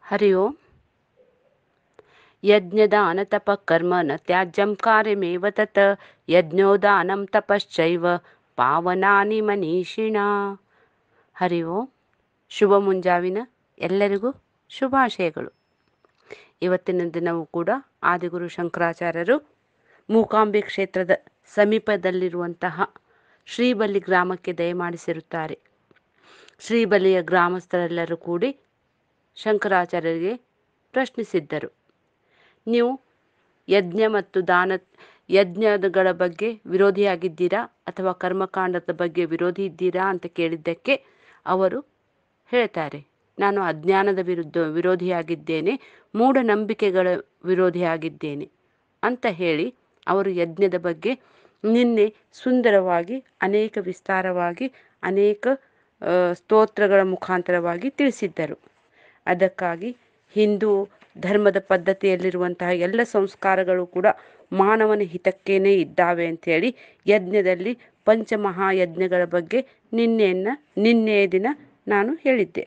ಹರಿ ಓಂ ಯಜ್ಞದಾನ ತಪ ಕರ್ಮ ನ ತ್ಯಾಜ್ಯಂ ಕಾರ್ಯಮೇವ ತತ್ ಯಜ್ಞೋದಾನಂ ತಪಶ್ಚೈವ ಪಾವನಾನಿ ಮನೀಷಿಣ ಹರಿ ಓಂ ಶುಭ ಮುಂಜಾವಿನ ಎಲ್ಲರಿಗೂ ಶುಭಾಶಯಗಳು ಇವತ್ತಿನ ದಿನವೂ ಕೂಡ ಆದಿಗುರು ಶಂಕರಾಚಾರ್ಯರು ಮೂಕಾಂಬಿ ಕ್ಷೇತ್ರದ ಸಮೀಪದಲ್ಲಿರುವಂತಹ ಶ್ರೀಬಲಿ ಗ್ರಾಮಕ್ಕೆ ದಯಮಾಡಿಸಿರುತ್ತಾರೆ ಶ್ರೀಬಲಿಯ ಗ್ರಾಮಸ್ಥರೆಲ್ಲರೂ ಕೂಡಿ ಶಂಕರಾಚಾರ್ಯರಿಗೆ ಪ್ರಶ್ನಿಸಿದ್ದರು ನೀವು ಯಜ್ಞ ಮತ್ತು ದಾನ ಯಜ್ಞಗಳ ಬಗ್ಗೆ ವಿರೋಧಿಯಾಗಿದ್ದೀರಾ ಅಥವಾ ಕರ್ಮಕಾಂಡದ ಬಗ್ಗೆ ವಿರೋಧಿ ಇದ್ದೀರಾ ಅಂತ ಕೇಳಿದ್ದಕ್ಕೆ ಅವರು ಹೇಳ್ತಾರೆ ನಾನು ಅಜ್ಞಾನದ ವಿರುದ್ಧ ವಿರೋಧಿಯಾಗಿದ್ದೇನೆ ಮೂಢನಂಬಿಕೆಗಳ ವಿರೋಧಿಯಾಗಿದ್ದೇನೆ ಅಂತ ಹೇಳಿ ಅವರು ಯಜ್ಞದ ಬಗ್ಗೆ ನಿನ್ನೆ ಸುಂದರವಾಗಿ ಅನೇಕ ವಿಸ್ತಾರವಾಗಿ ಅನೇಕ ಸ್ತೋತ್ರಗಳ ಮುಖಾಂತರವಾಗಿ ತಿಳಿಸಿದ್ದರು ಅದಕ್ಕಾಗಿ ಹಿಂದೂ ಧರ್ಮದ ಪದ್ಧತಿಯಲ್ಲಿರುವಂತಹ ಎಲ್ಲ ಸಂಸ್ಕಾರಗಳು ಕೂಡ ಮಾನವನ ಹಿತಕ್ಕೇನೆ ಇದ್ದಾವೆ ಅಂಥೇಳಿ ಯಜ್ಞದಲ್ಲಿ ಪಂಚಮಹಾಯಜ್ಞಗಳ ಬಗ್ಗೆ ನಿನ್ನೆಯನ್ನು ನಿನ್ನೆಯ ದಿನ ನಾನು ಹೇಳಿದ್ದೆ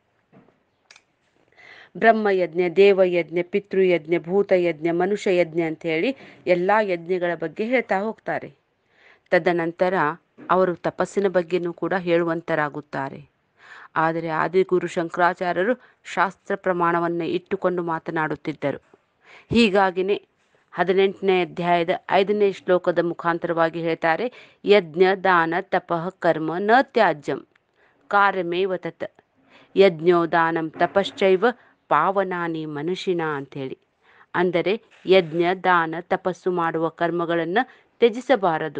ಬ್ರಹ್ಮಯಜ್ಞ ದೇವಯಜ್ಞ ಪಿತೃಯಜ್ಞ ಭೂತಯಜ್ಞ ಮನುಷ್ಯ ಯಜ್ಞ ಅಂತ ಹೇಳಿ ಎಲ್ಲ ಯಜ್ಞಗಳ ಬಗ್ಗೆ ಹೇಳ್ತಾ ಹೋಗ್ತಾರೆ ತದನಂತರ ಅವರು ತಪಸ್ಸಿನ ಬಗ್ಗೆನೂ ಕೂಡ ಹೇಳುವಂತರಾಗುತ್ತಾರೆ ಆದರೆ ಆದಿಗುರು ಶಂಕರಾಚಾರ್ಯರು ಶಾಸ್ತ್ರ ಪ್ರಮಾಣವನ್ನು ಇಟ್ಟುಕೊಂಡು ಮಾತನಾಡುತ್ತಿದ್ದರು ಹೀಗಾಗಿನೇ ಹದಿನೆಂಟನೇ ಅಧ್ಯಾಯದ ಐದನೇ ಶ್ಲೋಕದ ಮುಖಾಂತರವಾಗಿ ಹೇಳ್ತಾರೆ ಯಜ್ಞ ದಾನ ತಪಃ ಕರ್ಮ ನ ತ್ಯಾಜ್ಯಂ ಕಾರ್ಯಮೇವ ತತ್ ಯಜ್ಞೋ ದಾನಂ ತಪಶ್ಚೈವ ಪಾವನಾನಿ ಮನುಷ್ಯನ ಅಂಥೇಳಿ ಅಂದರೆ ಯಜ್ಞ ದಾನ ತಪಸ್ಸು ಮಾಡುವ ಕರ್ಮಗಳನ್ನು ತ್ಯಜಿಸಬಾರದು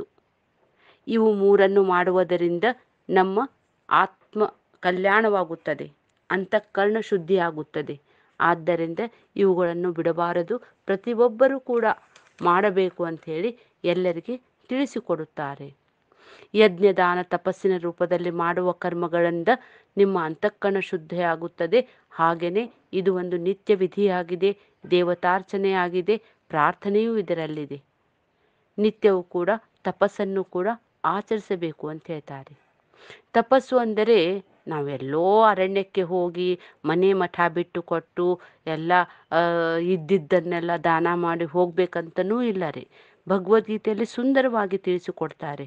ಇವು ಮೂರನ್ನು ಮಾಡುವುದರಿಂದ ನಮ್ಮ ಆತ್ಮ ಕಲ್ಯಾಣವಾಗುತ್ತದೆ ಅಂತಃಕರಣ ಶುದ್ಧಿಯಾಗುತ್ತದೆ ಆದ್ದರಿಂದ ಇವುಗಳನ್ನು ಬಿಡಬಾರದು ಪ್ರತಿಯೊಬ್ಬರೂ ಕೂಡ ಮಾಡಬೇಕು ಅಂಥೇಳಿ ಎಲ್ಲರಿಗೆ ತಿಳಿಸಿಕೊಡುತ್ತಾರೆ ಯಜ್ಞದಾನ ತಪಸ್ಸಿನ ರೂಪದಲ್ಲಿ ಮಾಡುವ ಕರ್ಮಗಳಿಂದ ನಿಮ್ಮ ಅಂತಃಕರಣ ಶುದ್ಧಿಯಾಗುತ್ತದೆ ಹಾಗೆಯೇ ಇದು ಒಂದು ನಿತ್ಯ ವಿಧಿಯಾಗಿದೆ ದೇವತಾರ್ಚನೆಯಾಗಿದೆ ಪ್ರಾರ್ಥನೆಯೂ ಇದರಲ್ಲಿದೆ ನಿತ್ಯವೂ ಕೂಡ ತಪಸ್ಸನ್ನು ಕೂಡ ಆಚರಿಸಬೇಕು ಅಂತ ಹೇಳ್ತಾರೆ ತಪಸ್ಸು ಅಂದರೆ ನಾವೆಲ್ಲೋ ಅರಣ್ಯಕ್ಕೆ ಹೋಗಿ ಮನೆ ಮಠ ಬಿಟ್ಟು ಕೊಟ್ಟು ಎಲ್ಲ ಇದ್ದಿದ್ದನ್ನೆಲ್ಲ ದಾನ ಮಾಡಿ ಹೋಗ್ಬೇಕಂತನೂ ಇಲ್ಲ ರೀ ಭಗವದ್ಗೀತೆಯಲ್ಲಿ ಸುಂದರವಾಗಿ ತಿಳಿಸಿಕೊಡ್ತಾರೆ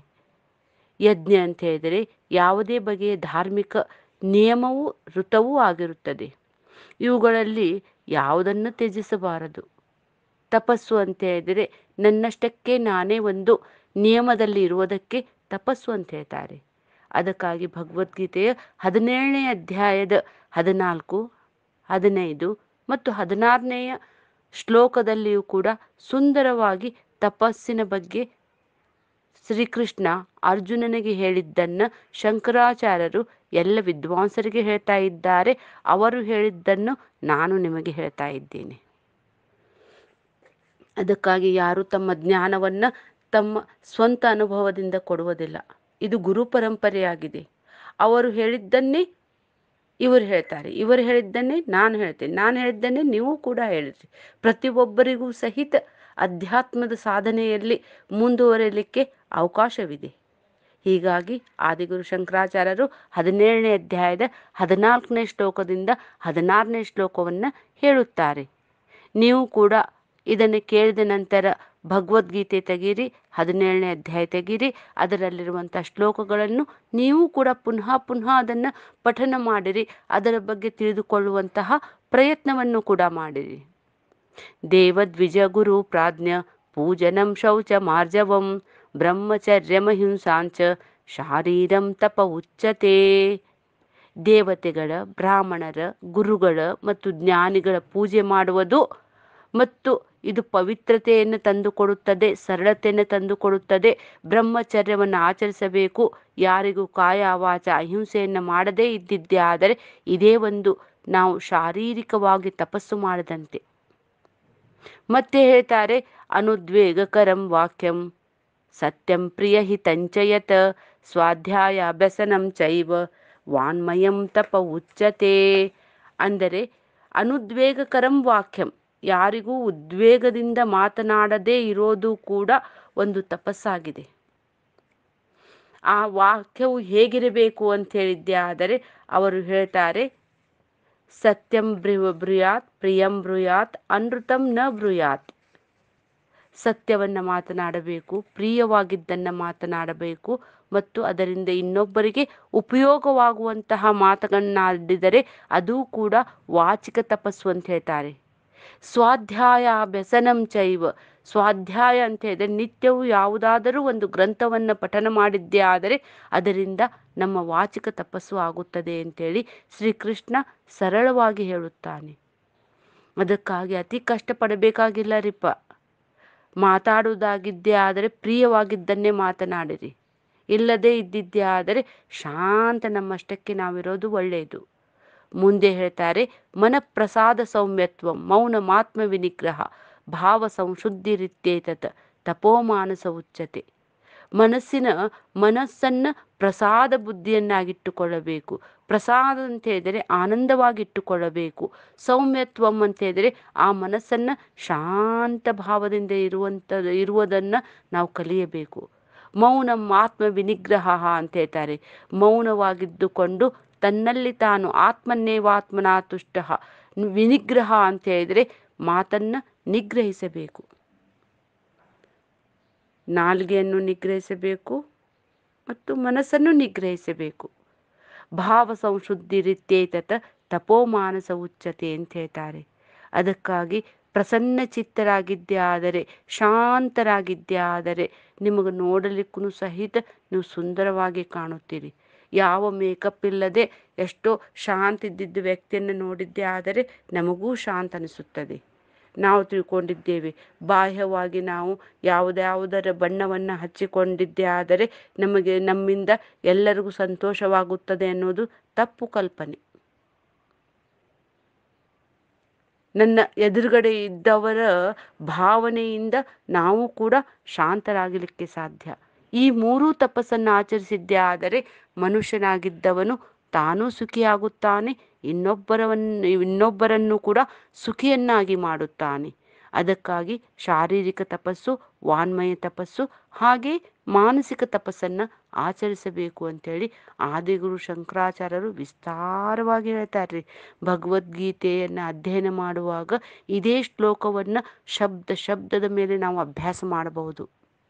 ಯಜ್ಞ ಅಂತ ಹೇಳಿದರೆ ಯಾವುದೇ ಬಗೆಯ ಧಾರ್ಮಿಕ ನಿಯಮವೂ ಋತವೂ ಆಗಿರುತ್ತದೆ ಇವುಗಳಲ್ಲಿ ಯಾವುದನ್ನು ತ್ಯಜಿಸಬಾರದು ತಪಸ್ಸು ಅಂತ ಹೇಳಿದರೆ ನನ್ನಷ್ಟಕ್ಕೆ ನಾನೇ ಒಂದು ನಿಯಮದಲ್ಲಿ ಇರುವುದಕ್ಕೆ ತಪಸ್ಸು ಅಂತ ಹೇಳ್ತಾರೆ ಅದಕ್ಕಾಗಿ ಭಗವದ್ಗೀತೆಯ ಹದಿನೇಳನೇ ಅಧ್ಯಾಯದ ಹದಿನಾಲ್ಕು ಹದಿನೈದು ಮತ್ತು ಹದಿನಾರನೆಯ ಶ್ಲೋಕದಲ್ಲಿಯೂ ಕೂಡ ಸುಂದರವಾಗಿ ತಪಸ್ಸಿನ ಬಗ್ಗೆ ಶ್ರೀಕೃಷ್ಣ ಅರ್ಜುನನಿಗೆ ಹೇಳಿದ್ದನ್ನು ಶಂಕರಾಚಾರ್ಯರು ಎಲ್ಲ ವಿದ್ವಾಂಸರಿಗೆ ಹೇಳ್ತಾ ಇದ್ದಾರೆ ಅವರು ಹೇಳಿದ್ದನ್ನು ನಾನು ನಿಮಗೆ ಹೇಳ್ತಾ ಇದ್ದೇನೆ ಅದಕ್ಕಾಗಿ ಯಾರು ತಮ್ಮ ಜ್ಞಾನವನ್ನು ತಮ್ಮ ಸ್ವಂತ ಅನುಭವದಿಂದ ಕೊಡುವುದಿಲ್ಲ ಇದು ಗುರು ಪರಂಪರೆಯಾಗಿದೆ ಅವರು ಹೇಳಿದ್ದನ್ನೇ ಇವರು ಹೇಳ್ತಾರೆ ಇವರು ಹೇಳಿದ್ದನ್ನೇ ನಾನು ಹೇಳ್ತೇನೆ ನಾನು ಹೇಳಿದ್ದನ್ನೇ ನೀವು ಕೂಡ ಹೇಳಿರಿ ಪ್ರತಿಯೊಬ್ಬರಿಗೂ ಸಹಿತ ಅಧ್ಯಾತ್ಮದ ಸಾಧನೆಯಲ್ಲಿ ಮುಂದುವರಿಯಲಿಕ್ಕೆ ಅವಕಾಶವಿದೆ ಹೀಗಾಗಿ ಆದಿಗುರು ಶಂಕರಾಚಾರ್ಯರು ಹದಿನೇಳನೇ ಅಧ್ಯಾಯದ ಹದಿನಾಲ್ಕನೇ ಶ್ಲೋಕದಿಂದ ಹದಿನಾರನೇ ಶ್ಲೋಕವನ್ನು ಹೇಳುತ್ತಾರೆ ನೀವು ಕೂಡ ಇದನ್ನು ಕೇಳಿದ ನಂತರ ಭಗವದ್ಗೀತೆ ತೆಗೀರಿ ಹದಿನೇಳನೇ ಅಧ್ಯಾಯ ತೆಗೀರಿ ಅದರಲ್ಲಿರುವಂಥ ಶ್ಲೋಕಗಳನ್ನು ನೀವು ಕೂಡ ಪುನಃ ಪುನಃ ಅದನ್ನು ಪಠನ ಮಾಡಿರಿ ಅದರ ಬಗ್ಗೆ ತಿಳಿದುಕೊಳ್ಳುವಂತಹ ಪ್ರಯತ್ನವನ್ನು ಕೂಡ ಮಾಡಿರಿ ದೇವದ್ವಿಜ ಗುರು ಪ್ರಾಜ್ಞ ಪೂಜನಂ ಶೌಚ ಮಾರ್ಜವಂ ಬ್ರಹ್ಮಚರ್ಯಮಹಿಂಸಾಂಚ ಶಾರೀರಂ ತಪ ಉಚ್ಚತೆ ದೇವತೆಗಳ ಬ್ರಾಹ್ಮಣರ ಗುರುಗಳ ಮತ್ತು ಜ್ಞಾನಿಗಳ ಪೂಜೆ ಮಾಡುವುದು ಮತ್ತು ಇದು ಪವಿತ್ರತೆಯನ್ನು ತಂದುಕೊಡುತ್ತದೆ ಸರಳತೆಯನ್ನು ತಂದುಕೊಡುತ್ತದೆ ಬ್ರಹ್ಮಚರ್ಯವನ್ನು ಆಚರಿಸಬೇಕು ಯಾರಿಗೂ ಕಾಯ ವಾಚ ಅಹಿಂಸೆಯನ್ನು ಮಾಡದೇ ಇದ್ದಿದ್ದೇ ಆದರೆ ಇದೇ ಒಂದು ನಾವು ಶಾರೀರಿಕವಾಗಿ ತಪಸ್ಸು ಮಾಡದಂತೆ ಮತ್ತೆ ಹೇಳ್ತಾರೆ ಅನುದ್ವೇಗಕರಂ ವಾಕ್ಯಂ ಸತ್ಯಂ ಪ್ರಿಯ ಹಿತಂಚಯತ ಸ್ವಾಧ್ಯಾಯ ಅಭ್ಯಸನಂ ಚೈವ ವಾನ್ಮಯಂ ತಪ ಉಚ್ಚತೆ ಅಂದರೆ ಅನುದ್ವೇಗಕರಂ ವಾಕ್ಯಂ ಯಾರಿಗೂ ಉದ್ವೇಗದಿಂದ ಮಾತನಾಡದೇ ಇರೋದು ಕೂಡ ಒಂದು ತಪಸ್ಸಾಗಿದೆ ಆ ವಾಕ್ಯವು ಹೇಗಿರಬೇಕು ಅಂತ ಹೇಳಿದ್ದೆ ಆದರೆ ಅವರು ಹೇಳ್ತಾರೆ ಸತ್ಯಂ ಬ್ರು ಬ್ರೂಯಾತ್ ಪ್ರಿಯಂ ಬ್ರೂಯಾತ್ ಅನೃತಂ ನ ಬ್ರೂಯಾತ್ ಸತ್ಯವನ್ನು ಮಾತನಾಡಬೇಕು ಪ್ರಿಯವಾಗಿದ್ದನ್ನು ಮಾತನಾಡಬೇಕು ಮತ್ತು ಅದರಿಂದ ಇನ್ನೊಬ್ಬರಿಗೆ ಉಪಯೋಗವಾಗುವಂತಹ ಮಾತುಗಳನ್ನಾಡಿದರೆ ಅದು ಕೂಡ ವಾಚಿಕ ತಪಸ್ಸು ಅಂತ ಹೇಳ್ತಾರೆ ಸ್ವಾಧ್ಯಾಯ ವ್ಯಸನಂ ಚೈವ ಸ್ವಾಧ್ಯಾಯ ಅಂತ ಹೇಳಿದ್ರೆ ನಿತ್ಯವೂ ಯಾವುದಾದರೂ ಒಂದು ಗ್ರಂಥವನ್ನು ಪಠನ ಮಾಡಿದ್ದೇ ಆದರೆ ಅದರಿಂದ ನಮ್ಮ ವಾಚಿಕ ತಪಸ್ಸು ಆಗುತ್ತದೆ ಅಂತೇಳಿ ಶ್ರೀಕೃಷ್ಣ ಸರಳವಾಗಿ ಹೇಳುತ್ತಾನೆ ಅದಕ್ಕಾಗಿ ಅತಿ ಕಷ್ಟಪಡಬೇಕಾಗಿಲ್ಲ ರೀಪ ಮಾತಾಡುವುದಾಗಿದ್ದೇ ಆದರೆ ಪ್ರಿಯವಾಗಿದ್ದನ್ನೇ ಮಾತನಾಡಿರಿ ಇಲ್ಲದೇ ಇದ್ದಿದ್ದೇ ಆದರೆ ಶಾಂತ ನಮ್ಮಷ್ಟಕ್ಕೆ ನಾವಿರೋದು ಒಳ್ಳೆಯದು ಮುಂದೆ ಹೇಳ್ತಾರೆ ಮನಪ್ರಸಾದ ಸೌಮ್ಯತ್ವ ಮೌನ ಮಾತ್ಮ ವಿನಿಗ್ರಹ ಭಾವ ಸಂಶುದ್ಧಿರಿತ್ಯೇತತ್ ತಪೋಮಾನಸ ಉಚ್ಚತೆ ಮನಸ್ಸಿನ ಮನಸ್ಸನ್ನು ಪ್ರಸಾದ ಬುದ್ಧಿಯನ್ನಾಗಿಟ್ಟುಕೊಳ್ಳಬೇಕು ಪ್ರಸಾದ ಅಂತ ಹೇಳಿದರೆ ಆನಂದವಾಗಿಟ್ಟುಕೊಳ್ಳಬೇಕು ಸೌಮ್ಯತ್ವಂ ಅಂತ ಹೇಳಿದರೆ ಆ ಮನಸ್ಸನ್ನು ಶಾಂತ ಭಾವದಿಂದ ಇರುವಂಥ ಇರುವುದನ್ನು ನಾವು ಕಲಿಯಬೇಕು ಮೌನ ಆತ್ಮ ವಿನಿಗ್ರಹ ಅಂತ ಹೇಳ್ತಾರೆ ಮೌನವಾಗಿದ್ದುಕೊಂಡು ತನ್ನಲ್ಲಿ ತಾನು ಆತ್ಮನ್ನೇವಾತ್ಮನಾ ತುಷ್ಟ ವಿನಿಗ್ರಹ ಅಂತ ಹೇಳಿದರೆ ಮಾತನ್ನು ನಿಗ್ರಹಿಸಬೇಕು ನಾಲ್ಗೆಯನ್ನು ನಿಗ್ರಹಿಸಬೇಕು ಮತ್ತು ಮನಸ್ಸನ್ನು ನಿಗ್ರಹಿಸಬೇಕು ಭಾವ ಸಂಶುದ್ಧಿ ರೀತ್ಯೇತತ ತಪೋಮಾನಸ ಉಚ್ಚತೆ ಅಂತ ಹೇಳ್ತಾರೆ ಅದಕ್ಕಾಗಿ ಪ್ರಸನ್ನ ಚಿತ್ತರಾಗಿದ್ದೇ ಆದರೆ ಶಾಂತರಾಗಿದ್ದೇ ಆದರೆ ನಿಮಗೆ ನೋಡಲಿಕ್ಕೂ ಸಹಿತ ನೀವು ಸುಂದರವಾಗಿ ಕಾಣುತ್ತೀರಿ ಯಾವ ಮೇಕಪ್ ಇಲ್ಲದೆ ಎಷ್ಟೋ ಶಾಂತ ಇದ್ದಿದ್ದ ವ್ಯಕ್ತಿಯನ್ನು ನೋಡಿದ್ದೇ ಆದರೆ ನಮಗೂ ಶಾಂತ ಅನಿಸುತ್ತದೆ ನಾವು ತಿಳ್ಕೊಂಡಿದ್ದೇವೆ ಬಾಹ್ಯವಾಗಿ ನಾವು ಯಾವುದ್ಯಾವುದರ ಬಣ್ಣವನ್ನು ಹಚ್ಚಿಕೊಂಡಿದ್ದೇ ಆದರೆ ನಮಗೆ ನಮ್ಮಿಂದ ಎಲ್ಲರಿಗೂ ಸಂತೋಷವಾಗುತ್ತದೆ ಅನ್ನೋದು ತಪ್ಪು ಕಲ್ಪನೆ ನನ್ನ ಎದುರುಗಡೆ ಇದ್ದವರ ಭಾವನೆಯಿಂದ ನಾವು ಕೂಡ ಶಾಂತರಾಗಲಿಕ್ಕೆ ಸಾಧ್ಯ ಈ ಮೂರೂ ತಪಸ್ಸನ್ನು ಆಚರಿಸಿದ್ದೇ ಆದರೆ ಮನುಷ್ಯನಾಗಿದ್ದವನು ತಾನೂ ಸುಖಿಯಾಗುತ್ತಾನೆ ಇನ್ನೊಬ್ಬರವನ್ನು ಇನ್ನೊಬ್ಬರನ್ನು ಕೂಡ ಸುಖಿಯನ್ನಾಗಿ ಮಾಡುತ್ತಾನೆ ಅದಕ್ಕಾಗಿ ಶಾರೀರಿಕ ತಪಸ್ಸು ವಾನ್ಮಯ ತಪಸ್ಸು ಹಾಗೆ ಮಾನಸಿಕ ತಪಸ್ಸನ್ನು ಆಚರಿಸಬೇಕು ಅಂತೇಳಿ ಆದಿಗುರು ಶಂಕರಾಚಾರ್ಯರು ವಿಸ್ತಾರವಾಗಿ ಹೇಳ್ತಾರೆ ಭಗವದ್ಗೀತೆಯನ್ನು ಅಧ್ಯಯನ ಮಾಡುವಾಗ ಇದೇ ಶ್ಲೋಕವನ್ನು ಶಬ್ದ ಶಬ್ದದ ಮೇಲೆ ನಾವು ಅಭ್ಯಾಸ ಮಾಡಬಹುದು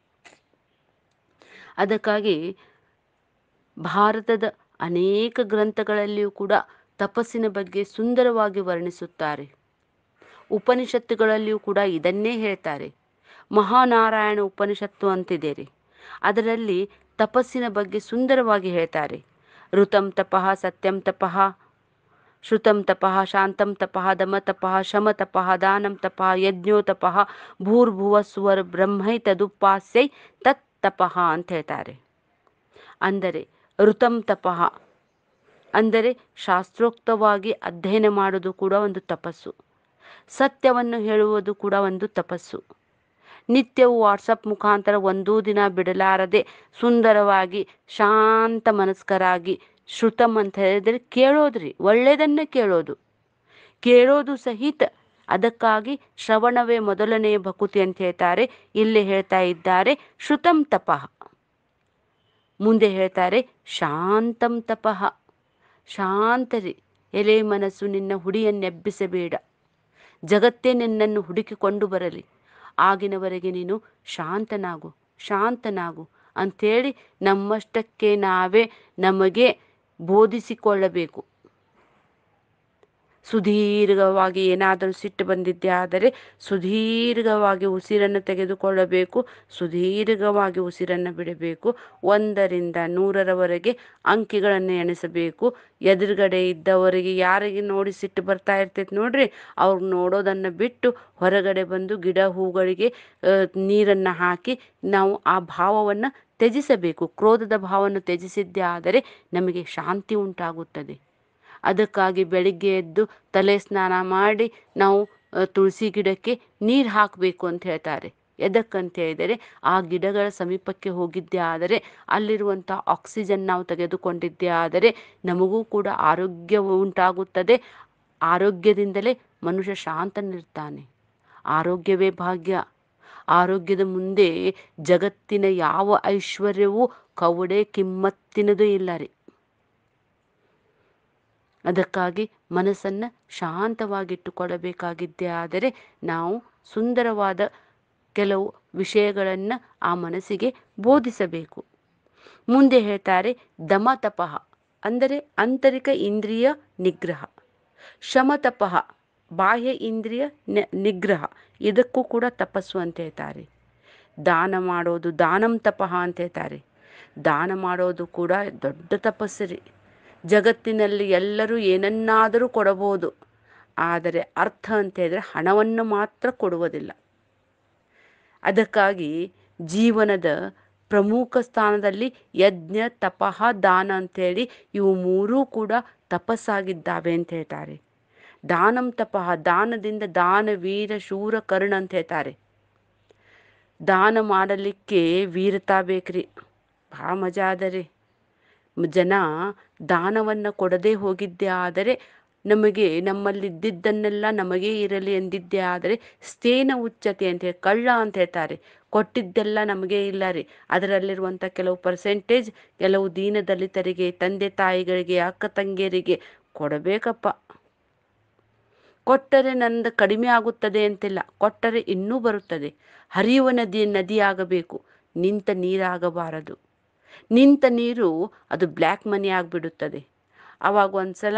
ಅದಕ್ಕಾಗಿ ಭಾರತದ ಅನೇಕ ಗ್ರಂಥಗಳಲ್ಲಿಯೂ ಕೂಡ ತಪಸ್ಸಿನ ಬಗ್ಗೆ ಸುಂದರವಾಗಿ ವರ್ಣಿಸುತ್ತಾರೆ ಉಪನಿಷತ್ತುಗಳಲ್ಲಿಯೂ ಕೂಡ ಇದನ್ನೇ ಹೇಳ್ತಾರೆ ಮಹಾನಾರಾಯಣ ಉಪನಿಷತ್ತು ಅಂತಿದೆ ರೀ ಅದರಲ್ಲಿ ತಪಸ್ಸಿನ ಬಗ್ಗೆ ಸುಂದರವಾಗಿ ಹೇಳ್ತಾರೆ ಋತಂ ತಪಃ ಸತ್ಯಂ ತಪಃ ಶ್ರುತಂ ತಪಃ ಶಾಂತಂ ತಪಃ ದಮ ತಪಃ ಶಮ ತಪಃ ದಾನಂ ತಪಃ ಯಜ್ಞೋ ತಪಃ ಭೂರ್ಭುವ ಸುವರ್ ಬ್ರಹ್ಮೈ ತದುಪಾಸ್ಯೈ ತತ್ ತಪಃ ಅಂತ ಹೇಳ್ತಾರೆ ಅಂದರೆ ಋತಂ ತಪಃ ಅಂದರೆ ಶಾಸ್ತ್ರೋಕ್ತವಾಗಿ ಅಧ್ಯಯನ ಮಾಡೋದು ಕೂಡ ಒಂದು ತಪಸ್ಸು ಸತ್ಯವನ್ನು ಹೇಳುವುದು ಕೂಡ ಒಂದು ತಪಸ್ಸು ನಿತ್ಯವೂ ವಾಟ್ಸಪ್ ಮುಖಾಂತರ ಒಂದೂ ದಿನ ಬಿಡಲಾರದೆ ಸುಂದರವಾಗಿ ಶಾಂತ ಮನಸ್ಕರಾಗಿ ಶ್ರುತಂ ಅಂತ ಹೇಳಿದರೆ ಕೇಳೋದ್ರಿ ಒಳ್ಳೆಯದನ್ನೇ ಕೇಳೋದು ಕೇಳೋದು ಸಹಿತ ಅದಕ್ಕಾಗಿ ಶ್ರವಣವೇ ಮೊದಲನೆಯ ಭಕುತಿ ಅಂತ ಹೇಳ್ತಾರೆ ಇಲ್ಲಿ ಹೇಳ್ತಾ ಇದ್ದಾರೆ ಶ್ರುತಂ ತಪಃ ಮುಂದೆ ಹೇಳ್ತಾರೆ ಶಾಂತಂ ತಪಃ ಶಾಂತರಿ ಎಲೆ ಮನಸ್ಸು ನಿನ್ನ ಹುಡಿಯನ್ನೆಬ್ಬಿಸಬೇಡ ಜಗತ್ತೇ ನಿನ್ನನ್ನು ಹುಡುಕಿಕೊಂಡು ಬರಲಿ ಆಗಿನವರೆಗೆ ನೀನು ಶಾಂತನಾಗು ಶಾಂತನಾಗು ಅಂಥೇಳಿ ನಮ್ಮಷ್ಟಕ್ಕೆ ನಾವೇ ನಮಗೆ ಬೋಧಿಸಿಕೊಳ್ಳಬೇಕು ಸುದೀರ್ಘವಾಗಿ ಏನಾದರೂ ಸಿಟ್ಟು ಬಂದಿದ್ದೇ ಆದರೆ ಸುದೀರ್ಘವಾಗಿ ಉಸಿರನ್ನು ತೆಗೆದುಕೊಳ್ಳಬೇಕು ಸುದೀರ್ಘವಾಗಿ ಉಸಿರನ್ನು ಬಿಡಬೇಕು ಒಂದರಿಂದ ನೂರರವರೆಗೆ ಅಂಕಿಗಳನ್ನು ಎಣಿಸಬೇಕು ಎದುರುಗಡೆ ಇದ್ದವರಿಗೆ ಯಾರಿಗೆ ನೋಡಿ ಸಿಟ್ಟು ಬರ್ತಾ ಇರ್ತೈತೆ ನೋಡ್ರಿ ಅವ್ರು ನೋಡೋದನ್ನು ಬಿಟ್ಟು ಹೊರಗಡೆ ಬಂದು ಗಿಡ ಹೂಗಳಿಗೆ ನೀರನ್ನು ಹಾಕಿ ನಾವು ಆ ಭಾವವನ್ನು ತ್ಯಜಿಸಬೇಕು ಕ್ರೋಧದ ಭಾವವನ್ನು ತ್ಯಜಿಸಿದ್ದೇ ಆದರೆ ನಮಗೆ ಶಾಂತಿ ಉಂಟಾಗುತ್ತದೆ ಅದಕ್ಕಾಗಿ ಬೆಳಿಗ್ಗೆ ಎದ್ದು ತಲೆ ಸ್ನಾನ ಮಾಡಿ ನಾವು ತುಳಸಿ ಗಿಡಕ್ಕೆ ನೀರು ಹಾಕಬೇಕು ಅಂತ ಹೇಳ್ತಾರೆ ಎದಕ್ಕಂತ ಹೇಳಿದರೆ ಆ ಗಿಡಗಳ ಸಮೀಪಕ್ಕೆ ಹೋಗಿದ್ದೇ ಆದರೆ ಅಲ್ಲಿರುವಂಥ ಆಕ್ಸಿಜನ್ ನಾವು ತೆಗೆದುಕೊಂಡಿದ್ದೇ ಆದರೆ ನಮಗೂ ಕೂಡ ಆರೋಗ್ಯ ಉಂಟಾಗುತ್ತದೆ ಆರೋಗ್ಯದಿಂದಲೇ ಮನುಷ್ಯ ಶಾಂತನಿರ್ತಾನೆ ಆರೋಗ್ಯವೇ ಭಾಗ್ಯ ಆರೋಗ್ಯದ ಮುಂದೆ ಜಗತ್ತಿನ ಯಾವ ಐಶ್ವರ್ಯವೂ ಕವಡೆ ಕಿಮ್ಮತ್ತಿನದು ಇಲ್ಲ ರೀ ಅದಕ್ಕಾಗಿ ಮನಸ್ಸನ್ನು ಶಾಂತವಾಗಿಟ್ಟುಕೊಳ್ಳಬೇಕಾಗಿದ್ದೇ ಆದರೆ ನಾವು ಸುಂದರವಾದ ಕೆಲವು ವಿಷಯಗಳನ್ನು ಆ ಮನಸ್ಸಿಗೆ ಬೋಧಿಸಬೇಕು ಮುಂದೆ ಹೇಳ್ತಾರೆ ದಮತಪಃ ಅಂದರೆ ಆಂತರಿಕ ಇಂದ್ರಿಯ ನಿಗ್ರಹ ಶಮತಪಃ ಬಾಹ್ಯ ಇಂದ್ರಿಯ ನಿಗ್ರಹ ಇದಕ್ಕೂ ಕೂಡ ತಪಸ್ಸು ಅಂತ ಹೇಳ್ತಾರೆ ದಾನ ಮಾಡೋದು ದಾನಂ ತಪಃ ಅಂತ ಹೇಳ್ತಾರೆ ದಾನ ಮಾಡೋದು ಕೂಡ ದೊಡ್ಡ ತಪಸ್ಸರಿ ಜಗತ್ತಿನಲ್ಲಿ ಎಲ್ಲರೂ ಏನನ್ನಾದರೂ ಕೊಡಬಹುದು ಆದರೆ ಅರ್ಥ ಅಂತ ಹೇಳಿದ್ರೆ ಹಣವನ್ನು ಮಾತ್ರ ಕೊಡುವುದಿಲ್ಲ ಅದಕ್ಕಾಗಿ ಜೀವನದ ಪ್ರಮುಖ ಸ್ಥಾನದಲ್ಲಿ ಯಜ್ಞ ತಪಃ ದಾನ ಅಂತೇಳಿ ಇವು ಮೂರೂ ಕೂಡ ತಪಸ್ಸಾಗಿದ್ದಾವೆ ಅಂತ ಹೇಳ್ತಾರೆ ದಾನಂ ತಪಃ ದಾನದಿಂದ ದಾನ ವೀರ ಶೂರ ಕರ್ಣ ಅಂತ ಹೇಳ್ತಾರೆ ದಾನ ಮಾಡಲಿಕ್ಕೆ ವೀರತಾ ಬೇಕ್ರಿ ಭಾಳ ಮಜಾ ಅದರಿ ಜನ ದಾನವನ್ನು ಕೊಡದೇ ಹೋಗಿದ್ದೇ ಆದರೆ ನಮಗೆ ನಮ್ಮಲ್ಲಿದ್ದಿದ್ದನ್ನೆಲ್ಲ ನಮಗೇ ಇರಲಿ ಎಂದಿದ್ದೇ ಆದರೆ ಸ್ಥೇನ ಉಚ್ಚತೆ ಅಂತ ಹೇಳಿ ಕಳ್ಳ ಅಂತ ಹೇಳ್ತಾರೆ ಕೊಟ್ಟಿದ್ದೆಲ್ಲ ನಮಗೇ ಇಲ್ಲ ರೀ ಅದರಲ್ಲಿರುವಂಥ ಕೆಲವು ಪರ್ಸೆಂಟೇಜ್ ಕೆಲವು ದೀನ ದಲಿತರಿಗೆ ತಂದೆ ತಾಯಿಗಳಿಗೆ ಅಕ್ಕ ತಂಗಿಯರಿಗೆ ಕೊಡಬೇಕಪ್ಪ ಕೊಟ್ಟರೆ ನಂದು ಕಡಿಮೆ ಆಗುತ್ತದೆ ಅಂತಿಲ್ಲ ಕೊಟ್ಟರೆ ಇನ್ನೂ ಬರುತ್ತದೆ ಹರಿಯುವ ನದಿ ನದಿಯಾಗಬೇಕು ನಿಂತ ನೀರಾಗಬಾರದು ನಿಂತ ನೀರು ಅದು ಬ್ಲ್ಯಾಕ್ ಮನಿ ಆಗಿಬಿಡುತ್ತದೆ ಆವಾಗ ಒಂದ್ಸಲ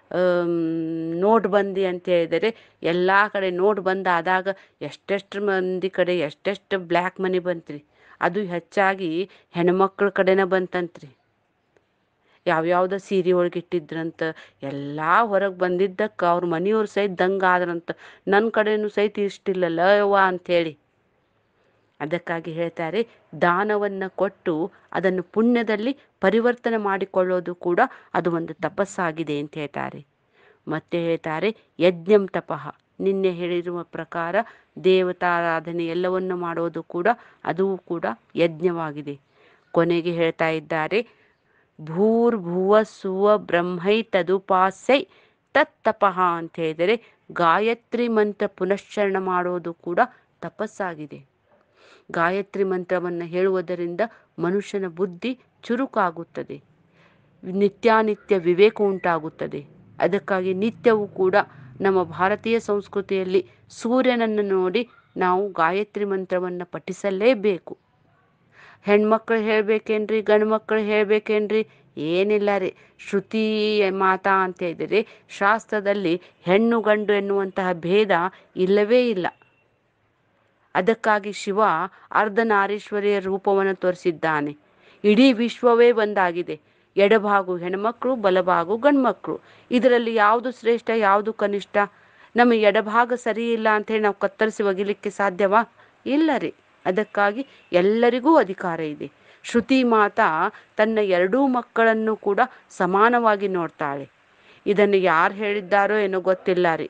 ನೋಟ್ ಬಂದಿ ಅಂತ ಹೇಳಿದರೆ ಎಲ್ಲ ಕಡೆ ನೋಟ್ ಬಂದ್ ಆದಾಗ ಎಷ್ಟೆಷ್ಟು ಮಂದಿ ಕಡೆ ಎಷ್ಟೆಷ್ಟು ಬ್ಲ್ಯಾಕ್ ಮನಿ ಬಂತ್ರಿ ಅದು ಹೆಚ್ಚಾಗಿ ಹೆಣ್ಮಕ್ಳ ಕಡೆನ ಬಂತಂತ್ರಿ ಯಾವ್ಯಾವ್ದೋ ಸೀರೆ ಒಳಗೆ ಇಟ್ಟಿದ್ರಂತ ಎಲ್ಲ ಹೊರಗೆ ಬಂದಿದ್ದಕ್ಕೆ ಅವ್ರ ಮನೆಯವ್ರು ಸಹಿತ ದಂಗ ಆದ್ರಂತ ನನ್ನ ಕಡೆನೂ ಸಹಿತ ಇಷ್ಟಿಲ್ಲಲ್ಲ ಯವ್ವ ಅಂಥೇಳಿ ಅದಕ್ಕಾಗಿ ಹೇಳ್ತಾರೆ ದಾನವನ್ನು ಕೊಟ್ಟು ಅದನ್ನು ಪುಣ್ಯದಲ್ಲಿ ಪರಿವರ್ತನೆ ಮಾಡಿಕೊಳ್ಳೋದು ಕೂಡ ಅದು ಒಂದು ತಪಸ್ಸಾಗಿದೆ ಅಂತ ಹೇಳ್ತಾರೆ ಮತ್ತೆ ಹೇಳ್ತಾರೆ ಯಜ್ಞಂ ತಪಃ ನಿನ್ನೆ ಹೇಳಿರುವ ಪ್ರಕಾರ ದೇವತಾರಾಧನೆ ಎಲ್ಲವನ್ನು ಮಾಡೋದು ಕೂಡ ಅದು ಕೂಡ ಯಜ್ಞವಾಗಿದೆ ಕೊನೆಗೆ ಹೇಳ್ತಾ ಇದ್ದಾರೆ ಭೂರ್ಭುವ ಸುವ ಬ್ರಹ್ಮೈ ತದುಪಾಸ್ಯೈ ತತ್ತಪಃ ಅಂತ ಹೇಳಿದರೆ ಗಾಯತ್ರಿ ಮಂತ್ರ ಪುನಶ್ಚರಣ ಮಾಡೋದು ಕೂಡ ತಪಸ್ಸಾಗಿದೆ ಗಾಯತ್ರಿ ಮಂತ್ರವನ್ನು ಹೇಳುವುದರಿಂದ ಮನುಷ್ಯನ ಬುದ್ಧಿ ಚುರುಕಾಗುತ್ತದೆ ನಿತ್ಯಾನಿತ್ಯ ವಿವೇಕ ಉಂಟಾಗುತ್ತದೆ ಅದಕ್ಕಾಗಿ ನಿತ್ಯವೂ ಕೂಡ ನಮ್ಮ ಭಾರತೀಯ ಸಂಸ್ಕೃತಿಯಲ್ಲಿ ಸೂರ್ಯನನ್ನು ನೋಡಿ ನಾವು ಗಾಯತ್ರಿ ಮಂತ್ರವನ್ನು ಪಠಿಸಲೇಬೇಕು ಹೆಣ್ಮಕ್ಳು ಹೇಳ್ಬೇಕೇನ್ರಿ ಗಂಡು ಮಕ್ಕಳು ಹೇಳ್ಬೇಕೇನ್ರಿ ಏನಿಲ್ಲ ರೀ ಶ್ರುತಿ ಮಾತಾ ಅಂತ ಹೇಳಿದರೆ ಶಾಸ್ತ್ರದಲ್ಲಿ ಹೆಣ್ಣು ಗಂಡು ಎನ್ನುವಂತಹ ಭೇದ ಇಲ್ಲವೇ ಇಲ್ಲ ಅದಕ್ಕಾಗಿ ಶಿವ ಅರ್ಧನಾರೀಶ್ವರಿಯ ರೂಪವನ್ನು ತೋರಿಸಿದ್ದಾನೆ ಇಡೀ ವಿಶ್ವವೇ ಒಂದಾಗಿದೆ ಎಡಭಾಗು ಹೆಣ್ಮಕ್ಳು ಬಲಭಾಗು ಗಂಡ್ಮಕ್ಳು ಇದರಲ್ಲಿ ಯಾವುದು ಶ್ರೇಷ್ಠ ಯಾವುದು ಕನಿಷ್ಠ ನಮ್ಮ ಎಡಭಾಗ ಸರಿ ಇಲ್ಲ ಅಂತೇಳಿ ನಾವು ಕತ್ತರಿಸಿ ಒಗಿಲಿಕ್ಕೆ ಸಾಧ್ಯವಾ ಇಲ್ಲ ರೀ ಅದಕ್ಕಾಗಿ ಎಲ್ಲರಿಗೂ ಅಧಿಕಾರ ಇದೆ ಶ್ರುತಿ ಮಾತಾ ತನ್ನ ಎರಡೂ ಮಕ್ಕಳನ್ನು ಕೂಡ ಸಮಾನವಾಗಿ ನೋಡ್ತಾಳೆ ಇದನ್ನು ಯಾರು ಹೇಳಿದ್ದಾರೋ ಏನೋ ಗೊತ್ತಿಲ್ಲ ರೀ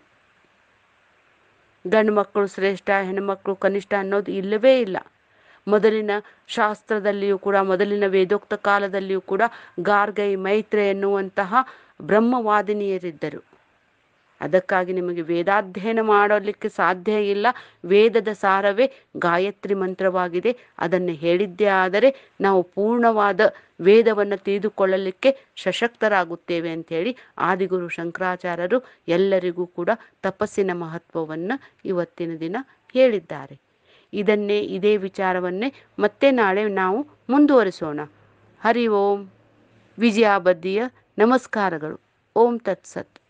ಗಂಡು ಮಕ್ಕಳು ಶ್ರೇಷ್ಠ ಹೆಣ್ಮಕ್ಳು ಕನಿಷ್ಠ ಅನ್ನೋದು ಇಲ್ಲವೇ ಇಲ್ಲ ಮೊದಲಿನ ಶಾಸ್ತ್ರದಲ್ಲಿಯೂ ಕೂಡ ಮೊದಲಿನ ವೇದೋಕ್ತ ಕಾಲದಲ್ಲಿಯೂ ಕೂಡ ಗಾರ್ಗೈ ಮೈತ್ರೆ ಎನ್ನುವಂತಹ ಬ್ರಹ್ಮವಾದಿನಿಯರಿದ್ದರು ಅದಕ್ಕಾಗಿ ನಿಮಗೆ ವೇದಾಧ್ಯಯನ ಮಾಡಲಿಕ್ಕೆ ಸಾಧ್ಯ ಇಲ್ಲ ವೇದದ ಸಾರವೇ ಗಾಯತ್ರಿ ಮಂತ್ರವಾಗಿದೆ ಅದನ್ನು ಹೇಳಿದ್ದೇ ಆದರೆ ನಾವು ಪೂರ್ಣವಾದ ವೇದವನ್ನು ತಿಳಿದುಕೊಳ್ಳಲಿಕ್ಕೆ ಸಶಕ್ತರಾಗುತ್ತೇವೆ ಅಂಥೇಳಿ ಆದಿಗುರು ಶಂಕರಾಚಾರ್ಯರು ಎಲ್ಲರಿಗೂ ಕೂಡ ತಪಸ್ಸಿನ ಮಹತ್ವವನ್ನು ಇವತ್ತಿನ ದಿನ ಹೇಳಿದ್ದಾರೆ ಇದನ್ನೇ ಇದೇ ವಿಚಾರವನ್ನೇ ಮತ್ತೆ ನಾಳೆ ನಾವು ಮುಂದುವರಿಸೋಣ ಹರಿ ಓಂ ವಿಜಯಾಬದ್ಧಿಯ ನಮಸ್ಕಾರಗಳು ಓಂ ತತ್ಸತ್